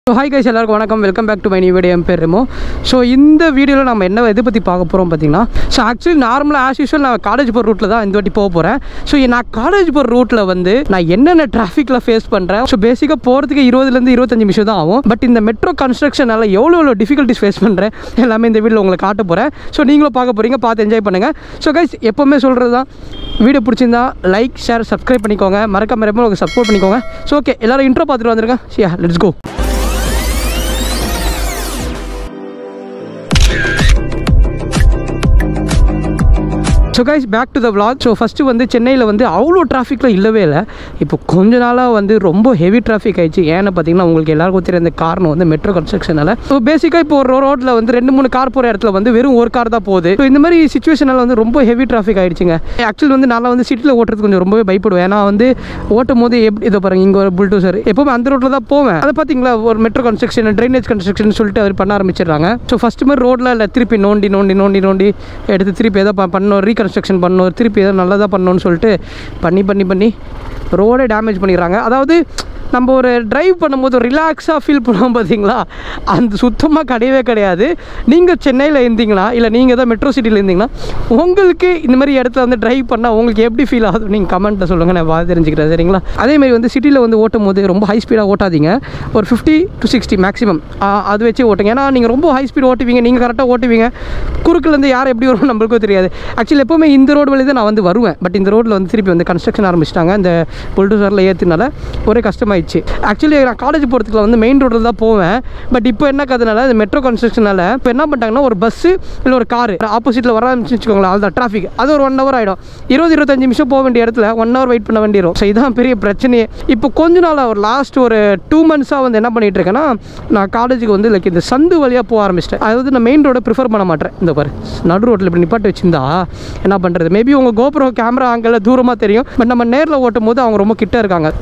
so hi guys எல்லாருக்கும் வணக்கம் welcome back to my new video என் பேர் ரெமோ ஸோ இந்த வீடியோவில் நம்ம என்ன எதை பற்றி பார்க்க போகிறோம் பார்த்தீங்கன்னா ஸோ ஆக்சுவலி நார்மலாக ஆஸ் யூஷுவல் நான் காலேஜ் போகிற ரூட்டில் தான் இந்த வாட்டி போக போகிறேன் ஸோ நான் காலேஜ் போகிற ரூட்டில் வந்து நான் என்னென்ன டிராஃபிக்கில் ஃபேஸ் பண்ணுறேன் ஸோ பேசிக்காக போகிறதுக்கு இருபதுலேருந்து இருபத்தஞ்சு நிமிஷம் தான் ஆகும் பட் இந்த மெட்ரோ கன்ஸ்ட்ரக்ஷனால் எவ்வளோ எவ்வளோ டிஃபிகல்ட்டிஸ் ஃபேஸ் பண்ணுறேன் எல்லாமே இந்த வீடியோவில் உங்களுக்கு காட்ட போகிறேன் ஸோ நீங்களும் பார்க்க போகிறீங்க பார்த்து என்ஜாய் பண்ணுங்கள் ஸோ கைஸ் எப்போவுமே சொல்கிறது தான் வீடியோ பிடிச்சிருந்தா லைக் ஷேர் சப்ஸ்கிரைப் பண்ணிக்கோங்க மறக்காம மறக்காம உங்களுக்கு சப்போர்ட் பண்ணிக்கோங்க ஸோ ஓகே எல்லாரும் இன்ட்ரோ பார்த்துட்டு வந்துருங்க ஷியா let's go so guys back to the vlog so first வந்து சென்னையில் வந்து அவ்வளோ டிராஃபிக்கில் இல்லவே இல்லை இப்போ கொஞ்ச நாளாக வந்து ரொம்ப ஹெவி டிராஃபிக் ஆயிடுச்சு ஏன்னு பார்த்தீங்கன்னா உங்களுக்கு எல்லாருக்கும் தெரிந்த காரணம் வந்து மெட்ரோ கன்ஸ்ட்ரக்ஷனால் ஸோ பேசிக்காக இப்போ ஒரு ரோட்டில் வந்து ரெண்டு மூணு கார் போகிற இடத்துல வந்து வெறும் ஒரு கார் தான் போகுது ஸோ இந்த மாதிரி சுச்சுவேஷனால் வந்து ரொம்ப ஹெவி டிராஃபிக் ஆயிடுச்சுங்க ஆக்சுவலி வந்து நான் வந்து சிட்டியில் ஓட்டுறது கொஞ்சம் ரொம்பவே பயப்படுவேன் ஏன்னா வந்து ஓட்டும் போது எப்படி இதை பாருங்க இங்கே ஒரு புல்டோசர் எப்போவுமே அந்த ரோட்டில் தான் போவேன் அதை பார்த்தீங்களா ஒரு மெட்ரோ கன்ஸ்ட்ரக்ஷன் ட்ரைனேஜ் கன்ஸ்ட்ரக்ஷன் சொல்லிட்டு அவர் பண்ண ஆரம்பிச்சிடுறாங்க ஸோ ஃபஸ்ட்டு மாதிரி ரோட்டில் இல்லை திருப்பி நோண்டி நோண்டி நோண்டி நோண்டி எடுத்து திருப்பி எதோ ப- பண்ணணும் ரீகன்ஸ்ட்ரக்ஷன் பண்ணணும் திருப்பி எதோ நல்லதாக பண்ணணும்னு சொல்லிட்டு பண்ணி பண்ணி பண்ணி ரோடே டேமேஜ் பண்ணிடுறாங்க அதாவது நம்ம ஒரு டிரைவ் பண்ணும்போது ரிலாக்ஸாக ஃபீல் பண்ணுவோம் பார்த்தீங்களா அந்த சுத்தமாக கிடையவே கிடையாது நீங்கள் சென்னையில் இருந்தீங்களா இல்லை நீங்கள் ஏதோ மெட்ரோ சிட்டியில் இருந்தீங்கன்னா உங்களுக்கு இந்த மாதிரி இடத்துல வந்து டிரைவ் பண்ணால் உங்களுக்கு எப்படி ஃபீல் ஆகுது நீங்கள் கமெண்ட்டில் சொல்லுங்கள் நான் பார்த்து தெரிஞ்சுக்கிறேன் சரிங்களா அதேமாதிரி வந்து சிட்டியில் வந்து ஓட்டும் போது ரொம்ப ஹை ஸ்பீடாக ஓட்டாதீங்க ஒரு ஃபிஃப்டி டு சிக்ஸ்டி மேக்ஸிமம் அது வச்சு ஓட்டுங்க ஏன்னா நீங்கள் ரொம்ப ஹை ஸ்பீட் ஓட்டுவீங்க நீங்கள் கரெக்டாக ஓட்டுவீங்க குறுக்குலேருந்து யார் எப்படி வரும் நம்மளுக்கும் தெரியாது ஆக்சுவலி எப்போவுமே இந்த ரோடு வழி தான் நான் வந்து வருவேன் பட் இந்த ரோட்டில் வந்து திருப்பி வந்து கன்ஸ்ட்ரக்ஷன் ஆரம்பிச்சிட்டாங்க இந்த புல்டோசரில் ஏற்றினால ஒரே கஷ்டமாயிடுச்சு ஆக்சுவலி நான் காலேஜ் போகிறதுக்குள்ள வந்து மெயின் ரோட்டில் தான் போவேன் பட் இப்போ என்ன கதனால இந்த மெட்ரோ கன்ஸ்ட்ரக்ஷனால இப்போ என்ன பண்ணிட்டாங்கன்னா ஒரு பஸ்ஸு இல்லை ஒரு கார் ஆப்போசிட்டில் வர ஆரம்பிச்சு வச்சுக்கோங்களேன் அதுதான் டிராஃபிக் அது ஒரு ஒன் ஹவர் ஆகிடும் இருபது இருபத்தஞ்சு நிமிஷம் போக வேண்டிய இடத்துல ஒன் ஹவர் வெயிட் பண்ண வேண்டியிரும் ஸோ இதான் பெரிய பிரச்சனையே இப்போ கொஞ்ச நாள் ஒரு லாஸ்ட் ஒரு டூ மந்த்ஸாக வந்து என்ன பண்ணிட்டு இருக்கேன்னா நான் காலேஜுக்கு வந்து லைக் இந்த சந்து வழியாக போக ஆரம்பிச்சிட்டேன் அதாவது நான் மெயின் ரோடை ப்ரிஃபர் பண்ண மாட்டேன் இந்த பாரு நடு ரோட்டில் இப்படி நிப்பாட்டி வச்சிருந்தா என்ன பண்ணுறது மேபி உங்கள் கோபுரோ கேமரா ஆங்கிள் தூரமாக தெரியும் பட் நம்ம நேரில் ஓட்டும் போது அவங்க ரொம்ப கிட்ட இருக்காங்க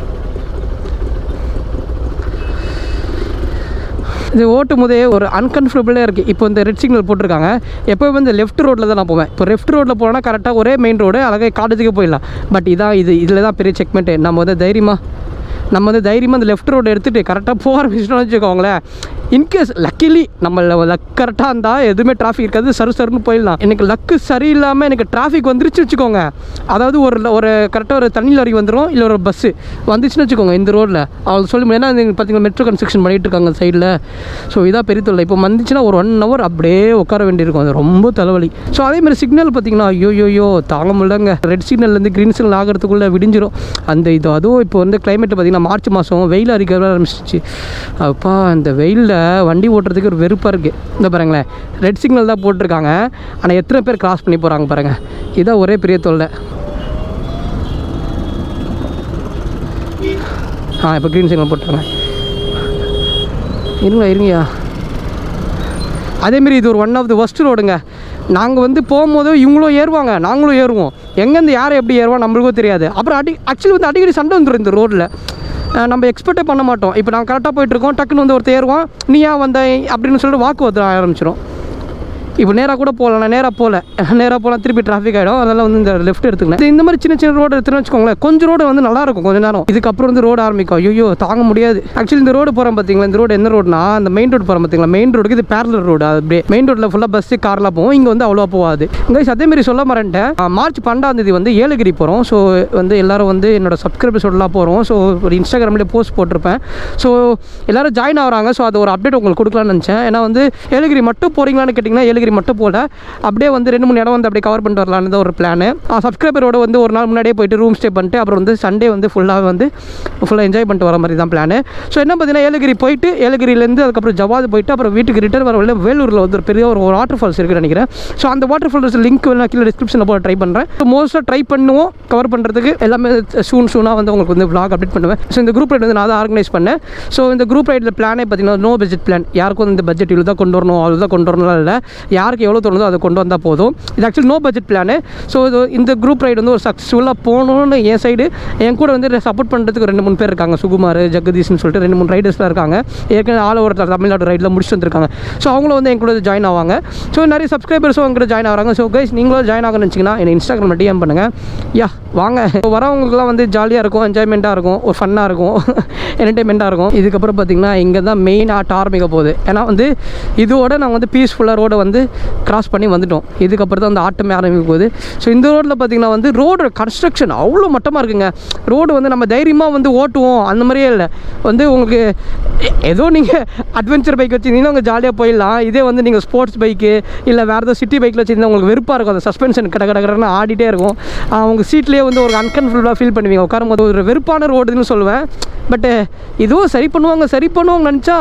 இது ஓட்டும் போதே ஒரு அன்கம்ஃபர்டபுளாக இருக்குது இப்போ இந்த ரெட் சிக்னல் போட்டிருக்காங்க எப்போவுமே இந்த லெஃப்ட் ரோட்டில் தான் நான் போவேன் இப்போ லெஃப்ட் ரோட்டில் போனால் கரெக்டாக ஒரே மெயின் ரோடு அழகாக காலேஜுக்கு போயிடலாம் பட் இதான் இது இதில் தான் பெரிய செக்மெண்ட்டு நம்ம வந்து தைரியமாக நம்ம வந்து தைரியமாக அந்த லெஃப்ட் ரோடு எடுத்துகிட்டு கரெக்டாக போக ஆரம்பிச்சிட்டோம்னு வச்சுக்கோங்களேன் இன்கேஸ் லக்கிலி நம்ம லக் கரெக்டாக இருந்தால் எதுவுமே டிராஃபிக் இருக்காது சரு சருன்னு போயிடலாம் எனக்கு லக்கு சரியில்லாமல் எனக்கு டிராஃபிக் வந்துருச்சு வச்சுக்கோங்க அதாவது ஒரு ஒரு கரெக்டாக ஒரு தண்ணி லாரி வந்துடும் இல்லை ஒரு பஸ்ஸு வந்துச்சுன்னு வச்சுக்கோங்க இந்த ரோட்டில் அவங்க சொல்லி ஏன்னா இந்த பார்த்தீங்கன்னா மெட்ரோ கன்ஸ்ட்ரக்ஷன் பண்ணிகிட்டு இருக்காங்க சைடில் ஸோ இதாக பெரிய தொல்லை இப்போ வந்துச்சுன்னா ஒரு ஒன் ஹவர் அப்படியே உட்கார வேண்டியிருக்கும் அது ரொம்ப தலைவலி ஸோ அதேமாதிரி சிக்னல் பார்த்தீங்கன்னா ஐயோ யோ தாங்க முடியலங்க ரெட் சிக்னல்லேருந்து க்ரீன் சிக்னல் ஆகிறதுக்குள்ளே விடிஞ்சிரும் அந்த இது அதுவும் இப்போ வந்து கிளைமேட் பார்த்தீங்கன்னா மார்ச் மாதம் வெயில் அடிக்க ஆரம்பிச்சிச்சு அப்பா அந்த வெயிலில் வண்டி ஓட்டுறதுக்கு ஒரு வெறுப்பாக இருக்குது இந்த பாருங்களேன் ரெட் சிக்னல் தான் போட்டிருக்காங்க ஆனால் எத்தனை பேர் கிராஸ் பண்ணி போகிறாங்க பாருங்கள் இதான் ஒரே பெரிய தொல்லை ஆ இப்போ க்ரீன் சிக்னல் போட்டுருங்க இருங்க இருங்கய்யா அதேமாரி இது ஒரு ஒன் ஆஃப் தி ஒஸ்ட் ரோடுங்க நாங்கள் வந்து போகும்போது இவங்களும் ஏறுவாங்க நாங்களும் ஏறுவோம் எங்கேருந்து யார் எப்படி ஏறுவோம் நம்மளுக்கும் தெரியாது அப்புறம் அடி ஆக்சுவலி வந்து அடிக்கடி சண்டை வந்துடும் இந்த ரோட்டில் நம்ம எக்ஸ்பெக்டே பண்ண மாட்டோம் இப்போ நாங்கள் கரெக்டாக போயிட்டுருக்கோம் டக்குன்னு வந்து ஒருத்தர் ஏறுவான் நீ ஏன் வந்த அப்படின்னு சொல்லிட்டு வாக்குவாதம் ஆரம்பிச்சிடும் இப்போ நேராக கூட போகலாம் நான் நேராக போகல நேராக போகலாம் திருப்பி டிராஃபிக் ஆகிடும் அதனால் வந்து இந்த லெஃப்ட் எடுத்துக்கலாம் இந்த மாதிரி சின்ன சின்ன ரோடு எடுத்துன்னு வச்சுக்கோங்களேன் கொஞ்சம் ரோடு வந்து நல்லா இருக்கும் கொஞ்ச நேரம் இதுக்கப்புறம் வந்து ரோடு ஆரம்பிக்கும் ஐயோ தாங்க முடியாது ஆக்சுவலி இந்த ரோடு போகிறோம் பார்த்தீங்களா இந்த ரோடு என்ன ரோடுனா அந்த மெயின் ரோடு போகிறோம் பார்த்தீங்களா மெயின் ரோடுக்கு இது பேரலர் ரோடு அது அப்படியே மெயின் ரோட்டில் ஃபுல்லாக பஸ்ஸு கார்லாம் போகும் இங்கே வந்து அவ்வளோவா போகாது கைஸ் அதேமாரி சொல்ல மறந்துட்டேன் ஆ, மார்ச் பன்னெண்டாம் தேதி வந்து ஏலகிரி போகிறோம் ஸோ வந்து எல்லாரும் வந்து என்னோட சப்ஸ்கிரைபர்ஸோடலாம் போகிறோம் ஸோ ஒரு இன்ஸ்டாகிராம்லேயே போஸ்ட் போட்டிருப்பேன் ஸோ எல்லாரும் ஜாயின் ஆகுறாங்க ஸோ அது ஒரு அப்டேட் உங்களுக்கு கொடுக்கலாம்னு நினச்சேன் ஏன்னா வந்து ஏலகிரி மட்டும் போகிறீங்களான்னு கேட்டிங்கன்னா ஏலகிரி மட்டும் போகல அப்படியே வந்து ரெண்டு மூணு இடம் வந்து அப்படியே கவர் பண்ணிட்டு வரலான்னு தான் ஒரு பிளான் சப்ஸ்கிரைபரோட வந்து ஒரு நாள் முன்னாடியே போயிட்டு ரூம் ஸ்டே பண்ணிட்டு அப்புறம் வந்து சண்டே வந்து ஃபுல்லாக வந்து ஃபுல்லாக என்ஜாய் பண்ணிட்டு வர மாதிரி தான் பிளான் ஸோ என்ன பார்த்தீங்கன்னா ஏலகிரி போயிட்டு ஏலகிரிலேருந்து அதுக்கப்புறம் ஜவாது போயிட்டு அப்புறம் வீட்டுக்கு ரிட்டர்ன் வர வழியில வேலூரில் வந்து ஒரு பெரிய ஒரு வாட்டர் ஃபால்ஸ் இருக்குன்னு நினைக்கிறேன் ஸோ அந்த வாட்டர் ஃபால்ஸ் லிங்க் நான் கீழே டிஸ்கிரிப்ஷனில் போட ட்ரை பண்ணுறேன் ஸோ மோஸ்ட்டாக ட்ரை பண்ணுவோம் கவர் பண்ணுறதுக்கு எல்லாமே சூன் சூனாக வந்து உங்களுக்கு வந்து vlog அப்டேட் பண்ணுவேன் ஸோ இந்த குரூப் ரைட் வந்து நான் தான் ஆர்கனைஸ் பண்ணேன் ஸோ இந்த குரூப் ரைட்டில் பிளானே பார்த்தீங்கன்னா நோ பட்ஜெட் பிளான் யாருக்கும் இந்த பட்ஜெட் இவ்வளோ தான் கொண்டு வரணும் அவ்வளோ தான் கொண்டு வரணும் இல்லை யாருக்கு எவ்வளோ தோணுதோ அதை கொண்டு வந்தால் போதும் இது actually no budget plan so இது இந்த குரூப் ரைடு வந்து ஒரு சக்ஸஸ்ஃபுல்லாக போகணுன்னு என் சைடு என் கூட வந்து சப்போர்ட் பண்ணுறதுக்கு ரெண்டு மூணு பேர் இருக்காங்க சுகுமார் ஜெகதீஷ்னு சொல்லிட்டு ரெண்டு மூணு ரைடர்ஸ்லாம் இருக்காங்க ஏற்கனவே ஆல் ஓவர் தமிழ்நாடு ரைடில் முடிச்சுட்டு வந்திருக்காங்க ஸோ அவங்களும் வந்து என் கூட ஜாயின் ஆவாங்க ஸோ நிறைய சப்ஸ்கிரைபர்ஸும் அவங்க கூட ஜாயின் ஆகிறாங்க ஸோ கைஸ் நீங்களும் ஜாயின் ஆகணும்னு வச்சிங்கன்னா என்னை இன்ஸ்டாகிராமில் டிஎம் பண்ணுங்கள் யா வாங்க இப்போ வரவங்களுக்குலாம் வந்து ஜாலியாக இருக்கும் என்ஜாய்மெண்ட்டாக இருக்கும் ஒரு ஃபன்னாக இருக்கும் என்டர்டைன்மெண்ட்டாக இருக்கும் இதுக்கப்புறம் பார்த்தீங்கன்னா இங்கே தான் மெயின் ஆட்ட ஆரம்பிக்க போகுது ஏன்னா வந்து இதோட நாங்கள் வந்து பீஸ்ஃபுல்லாக ரோடை வந்து கிராஸ் பண்ணி வந்துட்டோம் இதுக்கப்புறம் தான் அந்த ஆட்டமே ஆரம்பிக்க போகுது ஸோ இந்த ரோட்டில் பார்த்தீங்கன்னா வந்து ரோடு கன்ஸ்ட்ரக்ஷன் அவ்வளோ மட்டமாக இருக்குங்க ரோடு வந்து நம்ம தைரியமாக வந்து ஓட்டுவோம் அந்த மாதிரியே இல்லை வந்து உங்களுக்கு எ- ஏதோ நீங்கள் அட்வென்ச்சர் பைக் வச்சுருந்தீங்கன்னா உங்கள் ஜாலியாக போயிடலாம் இதே வந்து நீங்கள் ஸ்போர்ட்ஸ் பைக்கு இல்லை வேறு ஏதோ சிட்டி பைக்கில் வச்சுருந்தா உங்களுக்கு வெறுப்பாக இருக்கும் அந்த சஸ்பென்ஷன் கட கட கடன்னு ஆடிட்டே இருக்கும் ஆஹ் உங்கள் சீட்லேயே வந்து ஒரு அன்கம்ஃபர்டபுளாக ஃபீல் பண்ணுவீங்க உட்காரும் போது ஒரு வெறுப்பான ரோடுன்னு சொல்லுவேன் பட்டு இதுவும் சரி பண்ணுவாங்க சரி பண்ணுவாங்க நினச்சா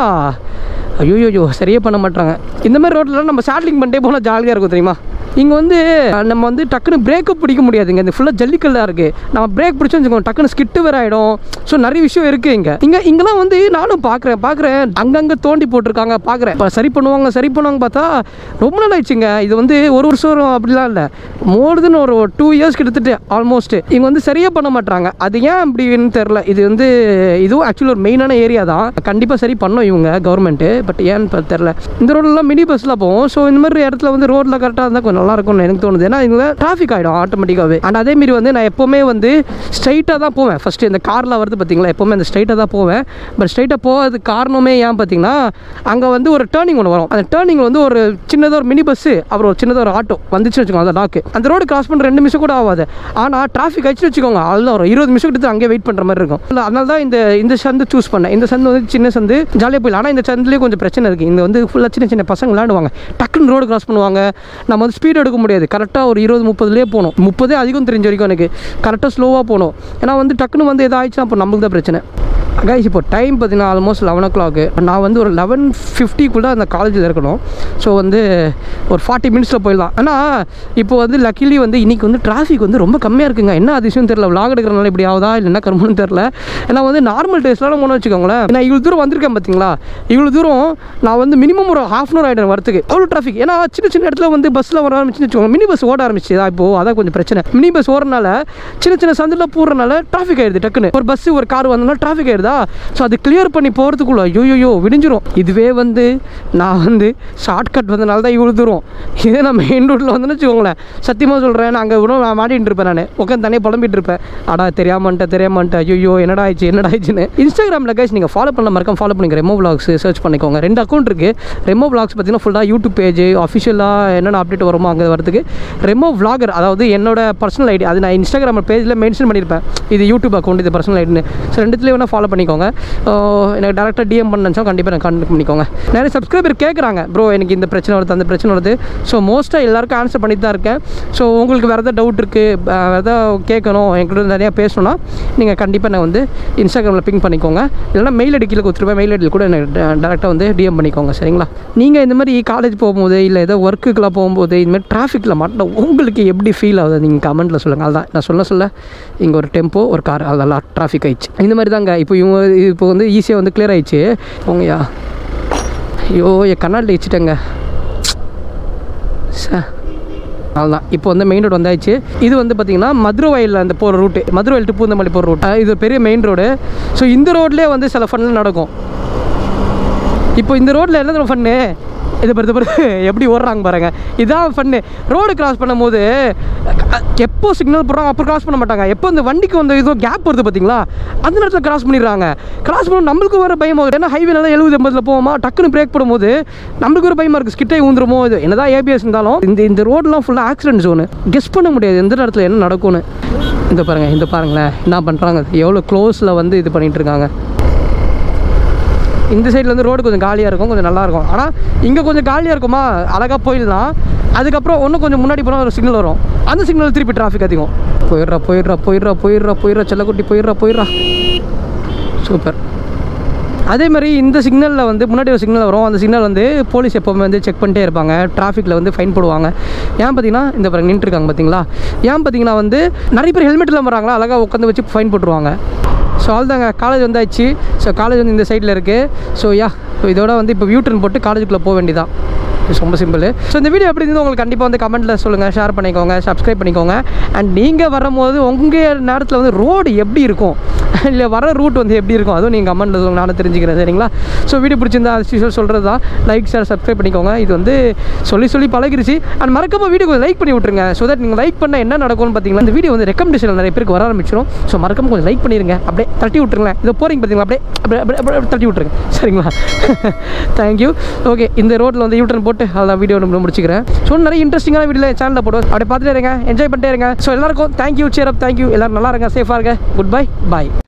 ஐயோ சரியே பண்ண மாட்டாங்க இந்த மாதிரி ரோட்லலாம் நம்ம சாட்லிங் பண்ணிட்டே போனால் ஜாலியாக இருக்கும் தெரியுமா இங்கே வந்து அஹ், நம்ம வந்து டக்குன்னு பிரேக்கப் பிடிக்க முடியாதுங்க இந்த ஃபுல்லாக ஜல்லிக்கல்லாக இருக்குது நம்ம பிரேக் பிடிச்சோன்னு வச்சுக்கோங்க டக்குன்னு ஸ்கிட்டு வேற ஆகிடும் ஸோ நிறைய விஷயம் இருக்குது இங்கே இங்கே இங்கெல்லாம் வந்து நானும் பார்க்குறேன் பார்க்குறேன் அங்கங்கே தோண்டி போட்டிருக்காங்க பார்க்குறேன் இப்போ சரி பண்ணுவாங்க சரி பண்ணுவாங்க பார்த்தா ரொம்ப நாள் ஆயிடுச்சுங்க இது வந்து ஒரு வருஷம் வரும் அப்படிலாம் இல்லை மோர் தென் ஒரு டூ இயர்ஸ் கிட்டத்தட்ட ஆல்மோஸ்ட் இவங்க வந்து சரியாக பண்ண மாட்டாங்க அது ஏன் அப்படின்னு தெரில இது வந்து இதுவும் ஆக்சுவலி ஒரு மெயினான ஏரியா தான் கண்டிப்பாக சரி பண்ணோம் இவங்க கவர்மெண்ட்டு பட் ஏன்னு ப- தெரில இந்த ரோட்லலாம் மினி பஸ்லாம் போகும் ஸோ இந்த மாதிரி இடத்துல வந்து ரோட்டில் கரெக்டாக இருந்தால் கொஞ்சம் நல்லா இருக்கும்னு எனக்கு தோணுது ஏன்னா இங்கே டிராஃபிக் ஆகிடும் ஆட்டோமேட்டிக்காகவே அண்ட் அதே மாதிரி வந்து நான் எப்போவுமே வந்து ஸ்ட்ரைட்டாக தான் போவேன் ஃபஸ்ட்டு இந்த காரில் வருது பார்த்தீங்களா எப்போவுமே அந்த ஸ்ட்ரைட்டாக தான் போவேன் பட் ஸ்ட்ரைட்டாக போகிறதுக்கு காரணமே ஏன் பார்த்தீங்கன்னா அங்கே வந்து ஒரு டேர்னிங் ஒன்று வரும் அந்த டேர்னிங் வந்து ஒரு சின்னதாக ஒரு மினி பஸ்ஸு அப்புறம் ஒரு சின்னதாக ஒரு ஆட்டோ வந்துச்சுன்னு வச்சுக்கோங்க அந்த லாக்கு அந்த ரோடு கிராஸ் பண்ணுற ரெண்டு நிமிஷம் கூட ஆகாது ஆனால் டிராஃபிக் ஆயிடுச்சுன்னு வச்சுக்கோங்க அதில் ஒரு இருபது நிமிஷம் கிட்ட அங்கேயே வெயிட் பண்ணுற மாதிரி இருக்கும் இல்லை அதனால தான் இந்த இந்த சந்து சூஸ் பண்ணேன் இந்த சந்து வந்து சின்ன சந்து ஜாலியாக போயிடலாம் ஆனால் இந்த சந்துலேயே கொஞ்சம் பிரச்சனை இருக்குது இந்த வந்து ஃபுல்லாக சின்ன சின்ன பசங்க விளையாடுவாங்க டக்குன்னு ரோடு கிராஸ் பண்ணுவாங்க நம்ம வந்து ஸ்பீட் எடுக்க முடியாது கரெக்டாக ஒரு இருபது முப்பதுலேயே போகணும் முப்பதே அதிகம் தெரிஞ்ச வரைக்கும் எனக்கு கரெக்டாக ஸ்லோவாக போகணும் ஏன்னா வந்து டக்குன்னு வந்து எதாவது ஆயிடுச்சுன்னா அப்போ நம்மளுக்கு தான் பிரச்சனை கைஸ் இப்போ டைம் பார்த்தீங்கன்னா ஆல்மோஸ்ட் லெவன் ஓ கிளாக்கு நான் வந்து ஒரு லெவன் ஃபிஃப்டிக்குள்ளே அந்த காலேஜில் இருக்கணும் ஸோ வந்து ஒரு ஃபார்ட்டி மினிட்ஸில் போயிடலாம் ஆனால் இப்போ வந்து லக்கிலி வந்து இன்றைக்கி வந்து டிராஃபிக் வந்து ரொம்ப கம்மியாக இருக்குங்க என்ன அதிசயம் தெரியல vlog எடுக்கிறனால இப்படி ஆகுதா இல்லை என்ன கருமன்னு தெரில ஏன்னா வந்து நார்மல் டேஸ்லாம் போன வச்சுக்கோங்களேன் நான் இவ்வளோ தூரம் வந்திருக்கேன் பார்த்தீங்களா இவ்வளோ தூரம் நான் வந்து மினிமம் ஒரு ஹாஃப் அன் ஹவர் ஆகிடும் வரத்துக்கு அவ்வளோ டிராஃபிக் ஏன்னா சின்ன சின்ன இடத்துல வந்து பஸ்ஸில் வர ஆரம்பிச்சுன்னு வச்சுக்கோங்க மினி பஸ் ஓட ஆரம்பிச்சு இப்போது அதான் கொஞ்சம் பிரச்சனை மினி பஸ் ஓடுறனால சின்ன சின்ன சந்தில் போடுறனால டிராஃபிக் ஆயிடுது டக்குன்னு ஒரு பஸ் ஒரு கார் வந்தோம்னா டிராஃபிக் ஆயிடுதா ஸோ அது கிளியர் பண்ணி போகிறதுக்குள்ள ஐயோயோ விடிஞ்சிரும் இதுவே வந்து நான் வந்து ஷார்ட்கட் வந்தனால தான் இவ்வளோ தூரம் இதே நான் மெயின் ரோட்டில் வந்தேன்னு வச்சுக்கோங்களேன் சத்தியமாக சொல்கிறேன் நான் அங்கே கூட நான் மாட்டிகிட்டு இருப்பேன் நான் உட்காந்து தனியாக புலம்பிட்டு இருப்பேன் அடா தெரியாமன்ட்டேன் தெரியாமன்ட்டேன் ஐயோ என்னடா ஆயிடுச்சு என்னடா ஆயிடுச்சுன்னு இன்ஸ்டாகிராமில் கைஸ் நீங்கள் ஃபாலோ பண்ண மறக்காம ஃபாலோ பண்ணிங்க ரெமோ vlogs சர்ச் பண்ணிக்கோங்க ரெண்டு அக்கௌண்ட் இருக்குது ரெமோ vlogs பார்த்தீங்கன்னா ஃபுல்லாக யூடியூப் பேஜ் அஃபிஷியலாக என்னென்ன அப்டேட் வருமோ அங்கே வரதுக்கு ரெமோ vlogger அதாவது என்னோட பர்சனல் ஐடி அது நான் இன்ஸ்டாகிராம் பேஜில் மென்ஷன் பண்ணியிருப்பேன் இது யூடியூப் அக்கௌண்ட் இது பர்சனல் ஐடின்னு ஸோ ரெண்டுத்துலேயும் வேணால் ஃபாலோ பண்ணிக்கோங்க ஆஹ் எனக்கு டேரெக்டாக டிஎம் பண்ணா கண்டிப்பாக எனக்கு கான்டெக்ட் பண்ணிக்கோங்க நிறைய சப்ஸ்கிரைபர் கேட்குறாங்க ப்ரோ எனக்கு இந்த பிரச்சனை வருது அந்த பிரச்சனை வருது ஸோ மோஸ்ட்டாக எல்லாருக்கும் ஆன்சர் பண்ணிட்டு தான் இருக்கேன் ஸோ உங்களுக்கு வேறு எதாவது டவுட் இருக்குது வேறு எதாவது கேட்கணும் என்கிட்ட நிறையா பேசணும்னா நீங்கள் கண்டிப்பாக நான் வந்து இன்ஸ்டாகிராமில் பிங் பண்ணிக்கோங்க இல்லைனா மெயில் ஐடி கீழே கொடுத்துருப்பேன் மெயில் ஐடியில் கூட எனக்கு டேரெக்டாக வந்து டிஎம் பண்ணிக்கோங்க சரிங்களா நீங்கள் இந்த மாதிரி காலேஜ் போகும்போது இல்லை ஏதோ ஒர்க்குக்கெலாம் போகும்போது இந்த மாதிரி டிராஃபிக்கில் மாட்டினா உங்களுக்கு எப்படி ஃபீல் ஆகுது நீங்கள் கமெண்ட்டில் சொல்லுங்கள் அதுதான் நான் சொல்ல சொல்ல இங்கே ஒரு டெம்போ ஒரு கார் அதெல்லாம் டிராஃபிக் ஆயிடுச்சு இந்த மாதிரி தாங்க இப்போ இவங்க இப்போ வந்து ஈஸியாக வந்து கிளியர் ஆயிடுச்சு போங்கய்யா ஐயோ என் கண்ணாடி வச்சுட்டேங்க சே அவ்வளோதான் இப்போ வந்து மெயின் ரோடு வந்தாச்சு இது வந்து பார்த்தீங்கன்னா மதுரை வயலில் அந்த போகிற ரூட்டு மதுரை வயல் டு பூந்தமல்லி போகிற ரூட் இது ஒரு பெரிய மெயின் ரோடு ஸோ இந்த ரோட்லேயே வந்து சில ஃபன்லாம் நடக்கும் இப்போ இந்த ரோட்டில் என்ன தெரியுமா ஃபன்னு இது பாரு, இது பாரு எப்படி ஓடுறாங்க பாருங்க இதான் ஃபன்னு ரோடு கிராஸ் பண்ணும்போது அ- எப்போ சிக்னல் போடுறாங்க அப்போ கிராஸ் பண்ண மாட்டாங்க எப்போ இந்த வண்டிக்கு வந்து ஏதோ கேப் வருது பார்த்தீங்களா அந்த நேரத்தில் கிராஸ் பண்ணிடுறாங்க கிராஸ் பண்ண நம்மளுக்கு வர பயம் ஆகுது ஏன்னா ஹைவேல எழுபது எண்பதில் போவோமா டக்குன்னு பிரேக் போடும்போது நம்மளுக்கு ஒரு பயமாக இருக்குது ஸ்கிட்டே ஊந்துருமோ இது என்னதான் ஏபிஎஸ் இருந்தாலும் இந்த இந்த ரோடெலாம் ஃபுல்லாக ஆக்சிடென்ட் ஜோனு கெஸ் பண்ண முடியாது எந்த நேரத்தில் என்ன நடக்கும்னு இந்த பாருங்கள் இந்த பாருங்களேன் என்ன பண்ணுறாங்க எவ்வளோ க்ளோஸில் வந்து இது பண்ணிகிட்டு இருக்காங்க இந்த சைடில் வந்து ரோடு கொஞ்சம் காலியாக இருக்கும் கொஞ்சம் நல்லா இருக்கும் ஆனால் இங்கே கொஞ்சம் காலியாக இருக்குமா அழகாக போயிடலாம் அதுக்கப்புறம் இன்னும் கொஞ்சம் முன்னாடி போனால் ஒரு சிக்னல் வரும் அந்த சிக்னல் திருப்பி டிராஃபிக் அதிகம் போயிடுறா போயிடுறா போயிடுறா போயிடுறா போயிடுறா செல்லக்குட்டி போயிடுறா போயிடுறா சூப்பர் அதே மாதிரி இந்த சிக்னலில் வந்து முன்னாடி ஒரு சிக்னல் வரும் அந்த சிக்னல் வந்து போலீஸ் எப்போவுமே வந்து செக் பண்ணிட்டே இருப்பாங்க டிராஃபிக்கில் வந்து ஃபைன் போடுவாங்க ஏன் பார்த்தீங்கன்னா இந்த பாருங்க நின்றுருக்காங்க பார்த்தீங்களா ஏன் பார்த்தீங்கன்னா வந்து நிறைய பேர் ஹெல்மெட் இல்லாமல் வராங்களா அழகாக உட்காந்து வச்சு ஃபைன் போட்டுருவாங்க ஸோ அவ்வளோதாங்க காலேஜ் வந்தாச்சு ஸோ காலேஜ் வந்து இந்த சைடில் இருக்குது ஸோ யா ஸோ இதோட வந்து இப்போ வியூட்டன் போட்டு காலேஜுக்குள்ளே போக வேண்டியதான் ரொம்ப சிம்பிள் ஸோ இந்த வீடியோ எப்படி இருந்து உங்களுக்கு கண்டிப்பாக வந்து கமெண்ட்டில் சொல்லுங்கள் ஷேர் பண்ணிக்கோங்க சப்ஸ்கிரைப் பண்ணிக்கோங்க அண்ட் நீங்கள் வரும்போது உங்கள் நேரத்தில் வந்து ரோடு எப்படி இருக்கும் இல்லை வர ரூட் வந்து எப்படி இருக்கும் அதுவும் நீங்கள் கமெண்ட்டில் சொல்லுங்க நானும் தெரிஞ்சுக்கிறேன் சரிங்களா ஸோ வீடியோ பிடிச்சிருந்தா as usual சொல்கிறது தான் லைக் ஷேர் சப்ஸ்கிரைப் பண்ணிக்கோங்க இது வந்து சொல்லி சொல்லி பழகிருச்சு அண்ட் மறக்காம வீடியோ கொஞ்சம் லைக் பண்ணி விட்ருங்க ஸோ தட் நீங்கள் லைக் பண்ண என்ன நடக்கும்னு பார்த்தீங்கன்னா இந்த வீடியோ வந்து ரெக்கமெண்டேஷன் நிறைய பேருக்கு வர ஆரம்பிச்சிடும் ஸோ மறக்காம கொஞ்சம் லைக் பண்ணிடுங்க அப்படியே தட்டி விட்ருங்களேன் இதை போகிறீங்க பார்த்தீங்களா அப்படியே அப்படியே அப்படியே அப்படியே தட்டி விட்ருங்க சரிங்களா தேங்க்யூ ஓகே இந்த ரோட்டில் வந்து யூட்டன் போட்டு அதான் வீடியோ நம்ம முடிச்சுக்கிறேன் ஸோ நிறைய இன்ட்ரெஸ்டிங்கான வீடியோ சேனலில் போடுவோம் அப்படியே பார்த்துட்டே இருங்க என்ஜாய் பண்ணிட்டே இருங்க ஸோ எல்லாருக்கும் தேங்க்யூ சேர் அப் தேங்க்யூ எல்லாரும் நல்லா இருங்க சேஃபாக இருங்க குட் பை பாய்